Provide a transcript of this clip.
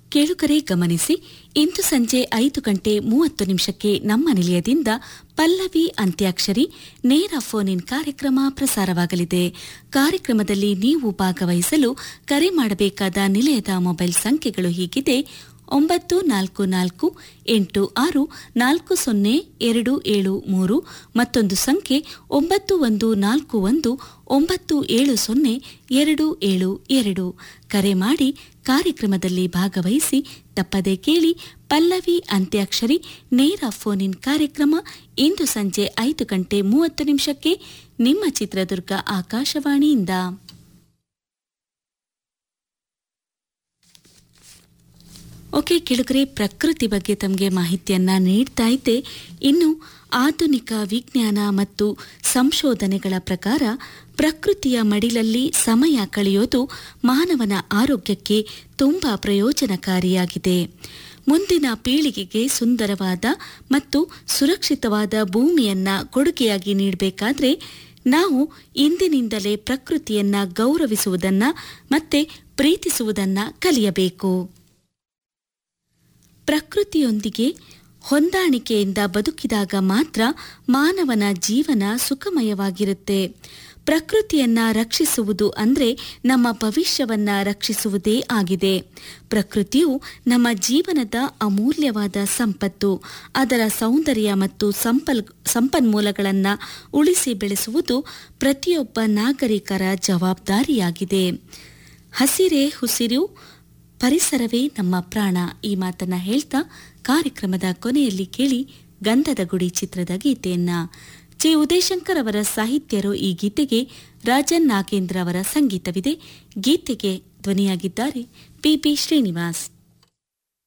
ಕೇಳುಗರೆ ಗಮನಿಸಿ ಇಂದು ಸಂಜೆ ಐದು ಗಂಟೆ ಮೂವತ್ತು ನಿಮಿಷಕ್ಕೆ ನಮ್ಮ ನಿಲಯದಿಂದ ಪಲ್ಲವಿ ಅಂತ್ಯಾಕ್ಷರಿ ನೇರ ಫೋನ್ ಇನ್ ಕಾರ್ಯಕ್ರಮ ಪ್ರಸಾರವಾಗಲಿದೆ ಕಾರ್ಯಕ್ರಮದಲ್ಲಿ ನೀವು ಭಾಗವಹಿಸಲು ಕರೆ ಮಾಡಬೇಕಾದ ನಿಲಯದ ಮೊಬೈಲ್ ಸಂಖ್ಯೆಗಳು ಹೀಗಿದೆ ಒಂಬತ್ತು ನಾಲ್ಕು ನಾಲ್ಕು ಎಂಟು ಆರು ನಾಲ್ಕು ಸೊನ್ನೆ ಎರಡು ಏಳು ಮೂರು ಮತ್ತೊಂದು ಸಂಖ್ಯೆ ಒಂಬತ್ತು ಒಂದು ನಾಲ್ಕು ಒಂದು ಒಂಬತ್ತು ಏಳು ಸೊನ್ನೆ ಎರಡು ಏಳು ಎರಡು ಕರೆ ಮಾಡಿ ಕಾರ್ಯಕ್ರಮದಲ್ಲಿ ಭಾಗವಹಿಸಿ ತಪ್ಪದೆ ಕೇಳಿ ಪಲ್ಲವಿ ಅಂತ್ಯಾಕ್ಷರಿ ನೇರ ಫೋನ್ ಇನ್ ಕಾರ್ಯಕ್ರಮ ಇಂದು ಸಂಜೆ ಐದು ಗಂಟೆ ಮೂವತ್ತು ನಿಮಿಷಕ್ಕೆ ನಿಮ್ಮ ಚಿತ್ರದುರ್ಗ ಆಕಾಶವಾಣಿಯಿಂದ ಓಕೆ ಕೆಳಗರೆ ಪ್ರಕೃತಿ ಬಗ್ಗೆ ತಮಗೆ ಮಾಹಿತಿಯನ್ನ ನೀಡ್ತಾ ಇದ್ದೆ ಇನ್ನು ಆಧುನಿಕ ವಿಜ್ಞಾನ ಮತ್ತು ಸಂಶೋಧನೆಗಳ ಪ್ರಕಾರ ಪ್ರಕೃತಿಯ ಮಡಿಲಲ್ಲಿ ಸಮಯ ಕಳೆಯೋದು ಮಾನವನ ಆರೋಗ್ಯಕ್ಕೆ ತುಂಬಾ ಪ್ರಯೋಜನಕಾರಿಯಾಗಿದೆ ಮುಂದಿನ ಪೀಳಿಗೆಗೆ ಸುಂದರವಾದ ಮತ್ತು ಸುರಕ್ಷಿತವಾದ ಭೂಮಿಯನ್ನ ಕೊಡುಗೆಯಾಗಿ ನೀಡಬೇಕಾದ್ರೆ ನಾವು ಇಂದಿನಿಂದಲೇ ಪ್ರಕೃತಿಯನ್ನ ಗೌರವಿಸುವುದನ್ನ ಮತ್ತೆ ಪ್ರೀತಿಸುವುದನ್ನ ಕಲಿಯಬೇಕು ಪ್ರಕೃತಿಯೊಂದಿಗೆ ಹೊಂದಾಣಿಕೆಯಿಂದ ಬದುಕಿದಾಗ ಮಾತ್ರ ಮಾನವನ ಜೀವನ ಸುಖಮಯವಾಗಿರುತ್ತೆ ಪ್ರಕೃತಿಯನ್ನ ರಕ್ಷಿಸುವುದು ಅಂದ್ರೆ ನಮ್ಮ ಭವಿಷ್ಯವನ್ನ ರಕ್ಷಿಸುವುದೇ ಆಗಿದೆ ಪ್ರಕೃತಿಯು ನಮ್ಮ ಜೀವನದ ಅಮೂಲ್ಯವಾದ ಸಂಪತ್ತು ಅದರ ಸೌಂದರ್ಯ ಮತ್ತು ಸಂಪಲ್ ಸಂಪನ್ಮೂಲಗಳನ್ನು ಉಳಿಸಿ ಬೆಳೆಸುವುದು ಪ್ರತಿಯೊಬ್ಬ ನಾಗರಿಕರ ಜವಾಬ್ದಾರಿಯಾಗಿದೆ ಹಸಿರೇ ಹುಸಿರು ಪರಿಸರವೇ ನಮ್ಮ ಪ್ರಾಣ ಈ ಮಾತನ್ನ ಹೇಳ್ತಾ ಕಾರ್ಯಕ್ರಮದ ಕೊನೆಯಲ್ಲಿ ಕೇಳಿ ಗಂಧದ ಗುಡಿ ಚಿತ್ರದ ಗೀತೆಯನ್ನ ಜೆ ಉದಯಶಂಕರ್ ಅವರ ಸಾಹಿತ್ಯರು ಈ ಗೀತೆಗೆ ರಾಜನ್ ನಾಗೇಂದ್ರ ಅವರ ಸಂಗೀತವಿದೆ ಗೀತೆಗೆ ಧ್ವನಿಯಾಗಿದ್ದಾರೆ ಪಿಪಿ ಶ್ರೀನಿವಾಸ್